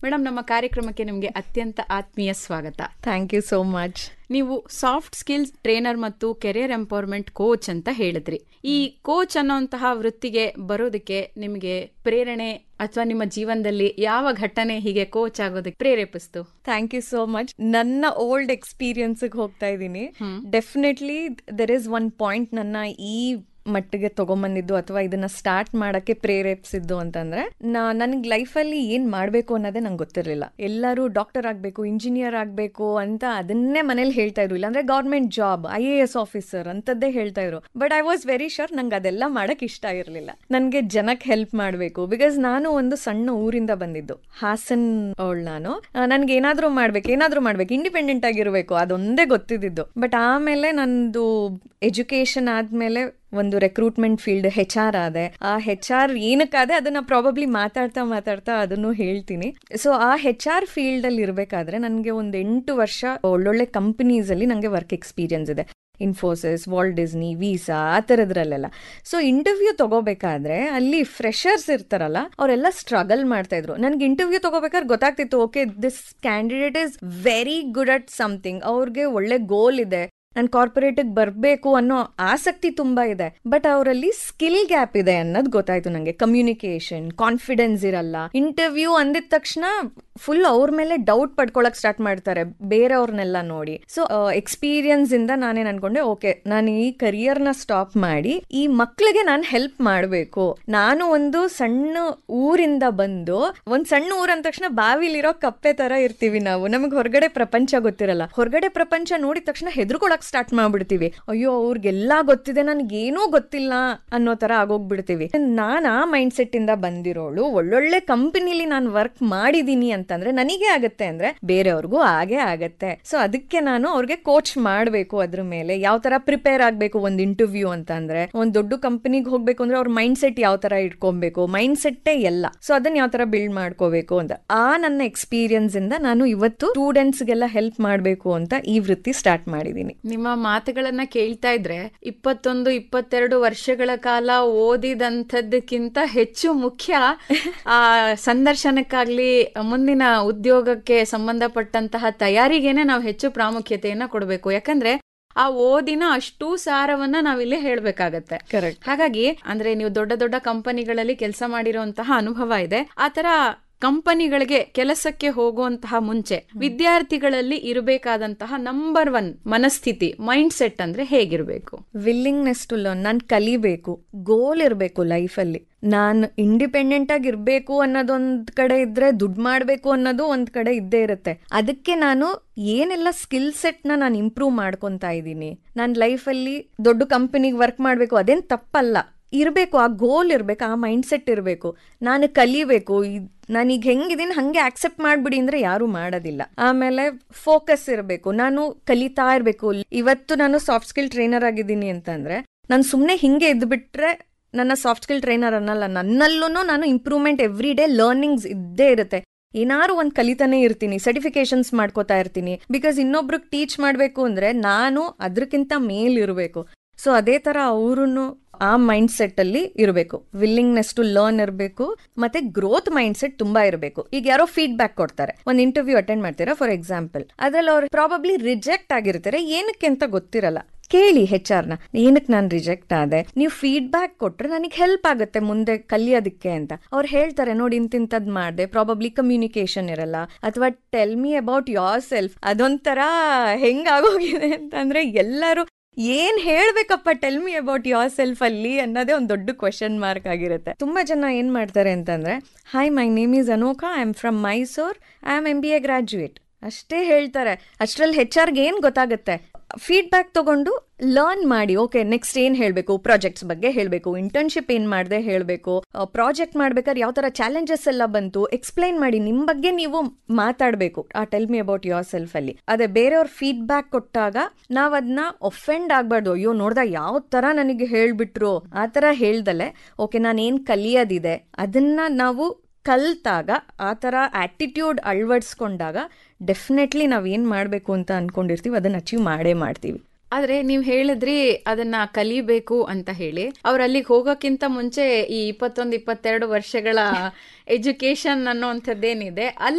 madam ನಮ್ಮ ಕಾರ್ಯಕ್ರಮಕ್ಕೆ ನಿಮಗೆ ಅತ್ಯಂತ ಆತ್ಮೀಯ ಸ್ವಾಗತ ಥ್ಯಾಂಕ್ ಯು ಸೋ ಮಚ್ ನೀವು ಸಾಫ್ಟ್ ಸ್ಕಿಲ್ಸ್ ಟ್ರೈನರ್ ಮತ್ತು ಕೆರಿಯರ್ ಎಂಪವರ್ಮೆಂಟ್ ಕೋಚ್ ಅಂತ ಹೇಳಿದ್ರಿ ಈ ಕೋಚ್ ಅನ್ನೋಂತಹ ವೃತ್ತಿಗೆ ಬರೋದಕ್ಕೆ ನಿಮಗೆ ಪ್ರೇರಣೆ ಅಥವಾ ನಿಮ್ಮ ಜೀವನದಲ್ಲಿ ಯಾವ ಘಟನೆ ಹೀಗೆ ಕೋಚ್ ಆಗೋದಕ್ಕೆ ಪ್ರೇರೇಪಿಸ್ತು ಥ್ಯಾಂಕ್ ಯು ಸೋ ಮಚ್ ನನ್ನ ಓಲ್ಡ್ ಎಕ್ಸ್ಪೀರಿಯನ್ಸ್ಗೆ ಹೋಗ್ತಾ ಇದ್ದೀನಿ definitely there is one point ನನ್ನ ಈ ಮಟ್ಟಿಗೆ ತಗೊಂಬಂದಿದ್ದು ಅಥವಾ ಇದನ್ನ ಸ್ಟಾರ್ಟ್ ಮಾಡಕ್ಕೆ ಪ್ರೇರೇಪಿಸಿದ್ದು ಅಂತಂದ್ರೆ ನಾ ನನಗೆ ಲೈಫಲ್ಲಿ ಏನ್ ಮಾಡ್ಬೇಕು ಅನ್ನೋದೇ ನಂಗೆ ಗೊತ್ತಿರಲಿಲ್ಲ ಎಲ್ಲರೂ ಡಾಕ್ಟರ್ ಆಗ್ಬೇಕು ಇಂಜಿನಿಯರ್ ಆಗ್ಬೇಕು ಅಂತ ಅದನ್ನೇ ಮನೇಲಿ ಹೇಳ್ತಾ ಇದ್ರು ಇಲ್ಲಾಂದ್ರೆ government job I A S officer ಅಂತದ್ದೇ ಹೇಳ್ತಾ ಇದ್ರು but I was very sure ನಂಗೆ ಅದೆಲ್ಲ ಮಾಡಕ್ ಇಷ್ಟ ಇರಲಿಲ್ಲ ನನಗೆ ಜನಕ್ಕೆ ಹೆಲ್ಪ್ ಮಾಡಬೇಕು ಬಿಕಾಸ್ ನಾನು ಒಂದು ಸಣ್ಣ ಊರಿಂದ ಬಂದಿದ್ದು ಹಾಸನ್ ಅವಳು ನಾನು ನನ್ಗೆ ಏನಾದ್ರೂ ಮಾಡ್ಬೇಕು ಏನಾದ್ರೂ ಮಾಡ್ಬೇಕು ಇಂಡಿಪೆಂಡೆಂಟ್ ಆಗಿರ್ಬೇಕು ಅದೊಂದೇ ಗೊತ್ತಿದ್ದು ಬಟ್ ಆಮೇಲೆ ನಂದು ಎಜುಕೇಶನ್ ಆದ್ಮೇಲೆ ಒಂದು ರೆಕ್ರೂಟ್ಮೆಂಟ್ ಫೀಲ್ಡ್ ಹೆಚ್ ಆರ್ ಆದೆ ಆ ಹೆಚ್ ಆರ್ ಏನಕ್ಕಾದೆ ಅದನ್ನ ಪ್ರಾಬಬ್ಲಿ ಮಾತಾಡ್ತಾ ಮಾತಾಡ್ತಾ ಅದನ್ನು ಹೇಳ್ತೀನಿ ಸೊ ಆ ಹೆಚ್ ಆರ್ ಫೀಲ್ಡ್ ಅಲ್ಲಿ ಇರಬೇಕಾದ್ರೆ ನನಗೆ ಒಂದು ಎಂಟು ವರ್ಷ ಒಳ್ಳೊಳ್ಳೆ ಕಂಪನೀಸ್ ಅಲ್ಲಿ ನನಗೆ ವರ್ಕ್ ಎಕ್ಸ್ಪೀರಿಯನ್ಸ್ ಇದೆ ಇನ್ಫೋಸಿಸ್ ವಾಲ್ ಡಿಸ್ನಿ ವೀಸಾ ಆ ಥರದ್ರಲ್ಲೆಲ್ಲ ಸೊ ಇಂಟರ್ವ್ಯೂ ತಗೋಬೇಕಾದ್ರೆ ಅಲ್ಲಿ ಫ್ರೆಷರ್ಸ್ ಇರ್ತಾರಲ್ಲ ಅವರೆಲ್ಲ ಸ್ಟ್ರಗಲ್ ಮಾಡ್ತಾ ಇದ್ರು ನನ್ಗೆ ಇಂಟರ್ವ್ಯೂ ತಗೋಬೇಕಾದ್ರೆ ಗೊತ್ತಾಗ್ತಿತ್ತು okay this candidate is very good at something ಅವ್ರಿಗೆ ಒಳ್ಳೆ ಗೋಲ್ ಇದೆ ನಾನು ಕಾರ್ಪೊರೇಟಿಗೆ ಬರಬೇಕು ಅನ್ನೋ ಆಸಕ್ತಿ ತುಂಬಾ ಇದೆ ಬಟ್ ಅವರಲ್ಲಿ ಸ್ಕಿಲ್ ಗ್ಯಾಪ್ ಇದೆ ಅನ್ನೋದು ಗೊತ್ತಾಯ್ತು ನನಗೆ ಕಮ್ಯುನಿಕೇಶನ್ ಕಾನ್ಫಿಡೆನ್ಸ್ ಇರಲ್ಲ ಇಂಟರ್ವ್ಯೂ ಅಂದಿದ ತಕ್ಷಣ ಫುಲ್ ಅವ್ರ ಮೇಲೆ ಡೌಟ್ ಪಡ್ಕೊಳಕ್ ಸ್ಟಾರ್ಟ್ ಮಾಡ್ತಾರೆ ಬೇರೆಯವ್ರನ್ನೆಲ್ಲ ನೋಡಿ ಸೊ ಎಕ್ಸ್ಪೀರಿಯನ್ಸ್ ಇಂದ ನಾನೇನ್ ಅನ್ಕೊಂಡೆ ಓಕೆ ನಾನು ಈ ಕರಿಯರ್ ನ ಸ್ಟಾಪ್ ಮಾಡಿ ಈ ಮಕ್ಳಿಗೆ ನಾನು ಹೆಲ್ಪ್ ಮಾಡಬೇಕು ನಾನು ಒಂದು ಸಣ್ಣ ಊರಿಂದ ಬಂದು ಒಂದ್ ಸಣ್ಣ ಊರ್ ಅಂದ ತಕ್ಷಣ ಬಾವಿಲಿರೋ ಕಪ್ಪೆ ತರ ಇರ್ತೀವಿ ನಾವು ನಮಗೆ ಹೊರಗಡೆ ಪ್ರಪಂಚ ಗೊತ್ತಿರಲ್ಲ ಹೊರಗಡೆ ಪ್ರಪಂಚ ನೋಡಿದ ತಕ್ಷಣ ಹೆದರ್ಕೊಳಕ್ ಸ್ಟಾರ್ಟ್ ಮಾಡ್ಬಿಡ್ತೀವಿ ಅಯ್ಯೋ ಅವ್ರಿಗೆಲ್ಲಾ ಗೊತ್ತಿದೆ ನನ್ಗೇನೂ ಗೊತ್ತಿಲ್ಲ ಅನ್ನೋ ತರ ಆಗೋಗ್ಬಿಡ್ತೀವಿ ನಾನ್ ಆ ಮೈಂಡ್ ಸೆಟ್ ಇಂದ ಬಂದಿರೋಳು ಒಳ್ಳೊಳ್ಳೆ ಕಂಪನಿಲಿ ನಾನು ವರ್ಕ್ ಮಾಡಿದೀನಿ ಅಂತಂದ್ರೆ ನನಗೆ ಆಗತ್ತೆ ಅಂದ್ರೆ ಬೇರೆಯವ್ರಿಗೂ ಹಾಗೆ ಆಗತ್ತೆ ಸೊ ಅದಕ್ಕೆ ನಾನು ಅವ್ರಿಗೆ ಕೋಚ್ ಮಾಡ್ಬೇಕು ಅದ್ರ ಮೇಲೆ ಯಾವ ತರ ಪ್ರಿಪೇರ್ ಆಗ್ಬೇಕು ಒಂದ್ ಇಂಟರ್ವ್ಯೂ ಅಂತ ಅಂದ್ರೆ ಒಂದ್ ದೊಡ್ಡ ಕಂಪನಿಗೆ ಹೋಗ್ಬೇಕು ಅಂದ್ರೆ ಅವ್ರ ಮೈಂಡ್ ಸೆಟ್ ಯಾವ ತರ ಇಟ್ಕೊಬೇಕು ಮೈಂಡ್ ಸೆಟ್ಟೇ ಎಲ್ಲ ಸೊ ಅದನ್ನ ಯಾವ ತರ ಬಿಲ್ಡ್ ಮಾಡ್ಕೋಬೇಕು ಅಂತ ಆ ನನ್ನ ಎಕ್ಸ್ಪೀರಿಯನ್ಸ್ ಇಂದ ನಾನು ಇವತ್ತು ಸ್ಟೂಡೆಂಟ್ಸ್ಗೆಲ್ಲ ಹೆಲ್ಪ್ ಮಾಡ್ಬೇಕು ಅಂತ ಈ ವೃತ್ತಿ ಸ್ಟಾರ್ಟ್ ಮಾಡಿದೀನಿ ನಿಮ್ಮ ಮಾತುಗಳನ್ನ ಕೇಳ್ತಾ ಇದ್ರೆ ಇಪ್ಪತ್ತೊಂದು ಇಪ್ಪತ್ತೆರಡು ವರ್ಷಗಳ ಕಾಲ ಓದಿದಂಥದ್ದಕ್ಕಿಂತ ಹೆಚ್ಚು ಮುಖ್ಯ ಆ ಸಂದರ್ಶನಕ್ಕಾಗ್ಲಿ ಮುಂದಿನ ಉದ್ಯೋಗಕ್ಕೆ ಸಂಬಂಧಪಟ್ಟಂತಹ ತಯಾರಿಗೇನೆ ನಾವು ಹೆಚ್ಚು ಪ್ರಾಮುಖ್ಯತೆಯನ್ನ ಕೊಡಬೇಕು ಯಾಕಂದ್ರೆ ಆ ಓದಿನ ಅಷ್ಟು ಸಾರವನ್ನ ನಾವಿಲ್ಲಿ ಹೇಳ್ಬೇಕಾಗತ್ತೆ ಕರೆಕ್ಟ್ ಹಾಗಾಗಿ ಅಂದ್ರೆ ನೀವು ದೊಡ್ಡ ದೊಡ್ಡ ಕಂಪನಿಗಳಲ್ಲಿ ಕೆಲಸ ಮಾಡಿರುವಂತಹ ಅನುಭವ ಇದೆ ಆತರ ಕಂಪನಿಗಳಿಗೆ ಕೆಲಸಕ್ಕೆ ಹೋಗುವಂತಹ ಮುಂಚೆ ವಿದ್ಯಾರ್ಥಿಗಳಲ್ಲಿ ಇರಬೇಕಾದಂತಹ ನಂಬರ್ ಒನ್ ಮನಸ್ಥಿತಿ ಮೈಂಡ್ ಸೆಟ್ ಅಂದ್ರೆ ಹೇಗಿರ್ಬೇಕು ವಿಲ್ಲಿಂಗ್ನೆಸ್ ಟು ಲರ್ನ್ ನಾನು ಕಲಿಬೇಕು ಗೋಲ್ ಇರಬೇಕು ಲೈಫಲ್ಲಿ ನಾನು ಇಂಡಿಪೆಂಡೆಂಟ್ ಆಗಿ ಇರಬೇಕು ಅನ್ನೋದೊಂದ್ ಕಡೆ ಇದ್ರೆ ದುಡ್ಡು ಮಾಡಬೇಕು ಅನ್ನೋದು ಒಂದ್ ಕಡೆ ಇದ್ದೇ ಇರುತ್ತೆ ಅದಕ್ಕೆ ನಾನು ಏನೆಲ್ಲ ಸ್ಕಿಲ್ ಸೆಟ್ ನ ನಾನು ಇಂಪ್ರೂವ್ ಮಾಡ್ಕೊಂತಾ ಇದ್ದೀನಿ ನನ್ನ ಲೈಫಲ್ಲಿ ದೊಡ್ಡ ಕಂಪನಿಗೆ ವರ್ಕ್ ಮಾಡಬೇಕು ಅದೇನ್ ತಪ್ಪಲ್ಲ ಇರಬೇಕು ಆ ಗೋಲ್ ಇರಬೇಕು ಆ ಮೈಂಡ್ ಸೆಟ್ ಇರಬೇಕು ನಾನು ಕಲಿಬೇಕು ನಾನೀಗ ಹೆಂಗಿದ್ದೀನಿ ಹಂಗೆ ಆಕ್ಸೆಪ್ಟ್ ಮಾಡ್ಬಿಡಿ ಅಂದ್ರೆ ಯಾರು ಮಾಡೋದಿಲ್ಲ ಆಮೇಲೆ ಫೋಕಸ್ ಇರಬೇಕು ನಾನು ಕಲಿತಾ ಇರಬೇಕು ಇವತ್ತು ನಾನು ಸಾಫ್ಟ್ ಸ್ಕಿಲ್ ಟ್ರೈನರ್ ಆಗಿದ್ದೀನಿ ಅಂತಂದ್ರೆ ನಾನು ಸುಮ್ಮನೆ ಹಿಂಗೆ ಇದ್ಬಿಟ್ರೆ ನನ್ನ ಸಾಫ್ಟ್ ಸ್ಕಿಲ್ ಟ್ರೈನರ್ ಅನ್ನಲ್ಲ ನನ್ನಲ್ಲೂ ನಾನು ಇಂಪ್ರೂವ್ಮೆಂಟ್ ಎವ್ರಿ ಡೇ ಲರ್ನಿಂಗ್ಸ್ ಇದ್ದೇ ಇರುತ್ತೆ ಏನಾರು ಒಂದು ಕಲಿತಾನೆ ಇರ್ತೀನಿ ಸರ್ಟಿಫಿಕೇಶನ್ಸ್ ಮಾಡ್ಕೋತಾ ಇರ್ತೀನಿ ಬಿಕಾಸ್ ಇನ್ನೊಬ್ರಿಗೆ ಟೀಚ್ ಮಾಡಬೇಕು ಅಂದ್ರೆ ನಾನು ಅದಕ್ಕಿಂತ ಮೇಲಿರಬೇಕು ಸೊ ಅದೇ ತರ ಅವರು ಆ ಮೈಂಡ್ ಸೆಟ್ ಅಲ್ಲಿ ಇರಬೇಕು ವಿಲ್ಲಿಂಗ್ನೆಸ್ ಟು ಲರ್ನ್ ಇರಬೇಕು ಮತ್ತೆ ಗ್ರೋತ್ ಮೈಂಡ್ ಸೆಟ್ ತುಂಬಾ ಇರಬೇಕು ಈಗ ಯಾರೋ ಫೀಡ್ಬ್ಯಾಕ್ ಕೊಡ್ತಾರೆ ಒಂದು ಇಂಟರ್ವ್ಯೂ ಅಟೆಂಡ್ ಮಾಡ್ತೀರಾ ಫಾರ್ ಎಕ್ಸಾಂಪಲ್ ಅದ್ರಲ್ಲಿ ಅವ್ರು ಪ್ರಾಬಬ್ಲಿ ರಿಜೆಕ್ಟ್ ಆಗಿರ್ತಾರೆ ಏನಕ್ಕೆ ಅಂತ ಗೊತ್ತಿರಲ್ಲ ಕೇಳಿ ಹೆಚ್ ಆರ್ ನ ಏನಕ್ಕೆ ನಾನು ರಿಜೆಕ್ಟ್ ಆದೆ ನೀವು ಫೀಡ್ಬ್ಯಾಕ್ ಕೊಟ್ರೆ ನನಗೆ ಹೆಲ್ಪ್ ಆಗುತ್ತೆ ಮುಂದೆ ಕಲಿಯೋದಕ್ಕೆ ಅಂತ ಅವ್ರು ಹೇಳ್ತಾರೆ ನೋಡಿ ಇಂತಿಂತದ್ ಮಾಡಿದೆ ಪ್ರಾಬಬ್ಲಿ ಕಮ್ಯುನಿಕೇಶನ್ ಇರಲ್ಲ ಅಥವಾ tell me about yourself ಅದೊಂಥರ ಹೆಂಗಾಗೋಗಿದೆ ಅಂತಂದ್ರೆ ಎಲ್ಲರೂ ಏನ್ ಹೇಳ್ಬೇಕಪ್ಪ tell me about yourself ಅಲ್ಲಿ ಅನ್ನೋದೇ ಒಂದು ದೊಡ್ಡ ಕ್ವೆಶನ್ ಮಾರ್ಕ್ ಆಗಿರುತ್ತೆ ತುಂಬಾ ಜನ ಏನ್ ಮಾಡ್ತಾರೆ ಅಂತಂದ್ರೆ hi my name is Anokha I am from Mysore I am M B A graduate ಅಷ್ಟೇ ಹೇಳ್ತಾರೆ ಅಷ್ಟ್ರಲ್ಲಿ ಹೆಚ್ ಆರ್ಗೆ ಏನ್ ಗೊತ್ತಾಗುತ್ತೆ ಫೀಡ್ಬ್ಯಾಕ್ ತಗೊಂಡು ಲರ್ನ್ ಮಾಡಿ ಓಕೆ ನೆಕ್ಸ್ಟ್ ಏನ್ ಹೇಳ್ಬೇಕು ಪ್ರಾಜೆಕ್ಟ್ಸ್ ಬಗ್ಗೆ ಹೇಳ್ಬೇಕು ಇಂಟರ್ನ್ಶಿಪ್ ಏನ್ ಮಾಡದೆ ಹೇಳ್ಬೇಕು ಪ್ರಾಜೆಕ್ಟ್ ಮಾಡ್ಬೇಕಾದ್ರೆ ಯಾವ ತರ ಚಾಲೆಂಜಸ್ ಎಲ್ಲ ಬಂತು ಎಕ್ಸ್ಪ್ಲೈನ್ ಮಾಡಿ ನಿಮ್ ಬಗ್ಗೆ ನೀವು ಮಾತಾಡ್ಬೇಕು ಆ tell me about yourself ಅಲ್ಲಿ ಅದೇ ಬೇರೆಯವ್ರ ಫೀಡ್ಬ್ಯಾಕ್ ಕೊಟ್ಟಾಗ ನಾವ್ ಅದನ್ನ ಒಫೆಂಡ್ ಆಗ್ಬಾರ್ದು ಅಯ್ಯೋ ನೋಡ್ದ ಯಾವ ತರ ನನಗೆ ಹೇಳ್ಬಿಟ್ರು ಆ ತರ ಹೇಳ್ದಲೆ ಓಕೆ ನಾನು ಏನ್ ಕಲಿಯೋದಿದೆ ಅದನ್ನ ನಾವು ಕಲ್ತಾಗ ಆ ಥರ ಆಟಿಟ್ಯೂಡ್ ಅಳವಡಿಸ್ಕೊಂಡಾಗ ಡೆಫಿನೆಟ್ಲಿ ನಾವು ಏನು ಮಾಡಬೇಕು ಅಂತ ಅನ್ಕೊಂಡಿರ್ತೀವಿ ಅದನ್ನ ಅಚೀವ್ ಮಾಡೇ ಮಾಡ್ತೀವಿ ಆದ್ರೆ ನೀವ್ ಹೇಳಿದ್ರಿ ಅದನ್ನ ಕಲಿಬೇಕು ಅಂತ ಹೇಳಿ ಅವ್ರ ಅಲ್ಲಿಗೆ ಹೋಗೋಕ್ಕಿಂತ ಮುಂಚೆ ಈ ಇಪ್ಪತ್ತೊಂದು ಇಪ್ಪತ್ತೆರಡು ವರ್ಷಗಳ ಎಜುಕೇಶನ್ ಅನ್ನೋಂಥದ್ದೇನಿದೆ ಅಲ್ಲಿ